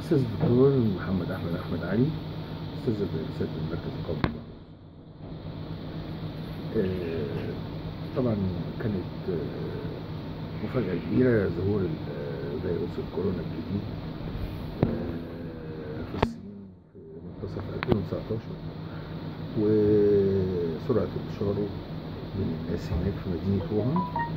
الأستاذ الدكتور محمد أحمد أحمد علي أستاذ الرئاسات المركز القومي آه، طبعا كانت آه، مفاجأة كبيرة ظهور ال- فيروس الكورونا الجديد آه، في الصين في منتصف 2019 وسرعة انتشاره بين الناس هناك في مدينة ووهان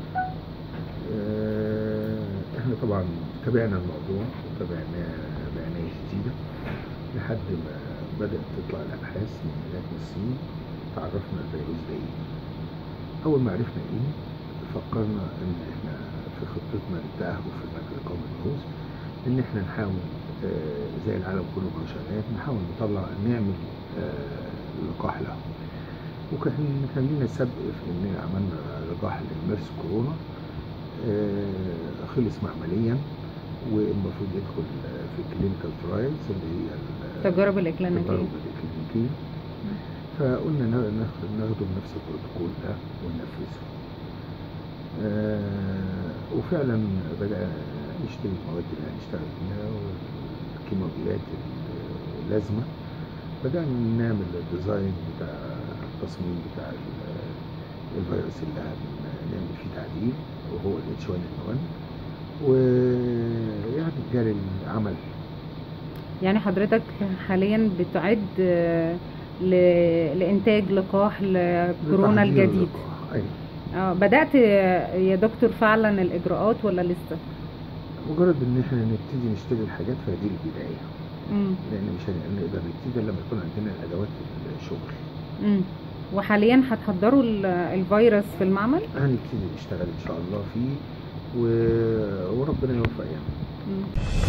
آه، احنا طبعا تابعنا الموضوع وتابعناه بعناية شديدة لحد ما بدأت تطلع الأبحاث من هناك من الصين تعرفنا الفيروس ده ايه أول ما عرفنا ايه فكرنا إن احنا في خطتنا للتأهب في المركز القومي للبحوث إن احنا نحاول آه، زي العالم كله ما شغال نحاول نطلع نعمل آه، لقاح له وكان كان لنا سبق في إننا عملنا لقاح للميرس كورونا آه، خلص معمليا والمفروض يدخل في الكلينيكال ترايلز اللي هي ال- التجارب الإكلينيكية التجارب الكلينيكية فقلنا نا- ناخ- ناخده بنفس البروتوكول ده وننفذه آه، وفعلا بدأ نشتري المواد اللي هنشتغل بيها والكيماويات اللازمة بدأنا نعمل الديزاين بتاع التصميم بتاع ال- الفيروس اللي هنعمل فيه تعديل وهو ال H1N1 ويعني جاري العمل يعني حضرتك حاليا بتعد آه، ل- لإنتاج لقاح لكورونا لتحضير الجديد اللقاح. أيوة اه بدأت يا دكتور فعلا الإجراءات ولا لسه؟ مجرد ان احنا نبتدي نشتري الحاجات فدي البدايه مم. لان مش هنقدر نبتدي إلا لما يكون عندنا الادوات الشغل مم. وحاليا هتحضروا ال- الفيروس في المعمل؟ هنبتدي نشتغل ان شاء الله فيه و... وربنا يوفق يعني مم.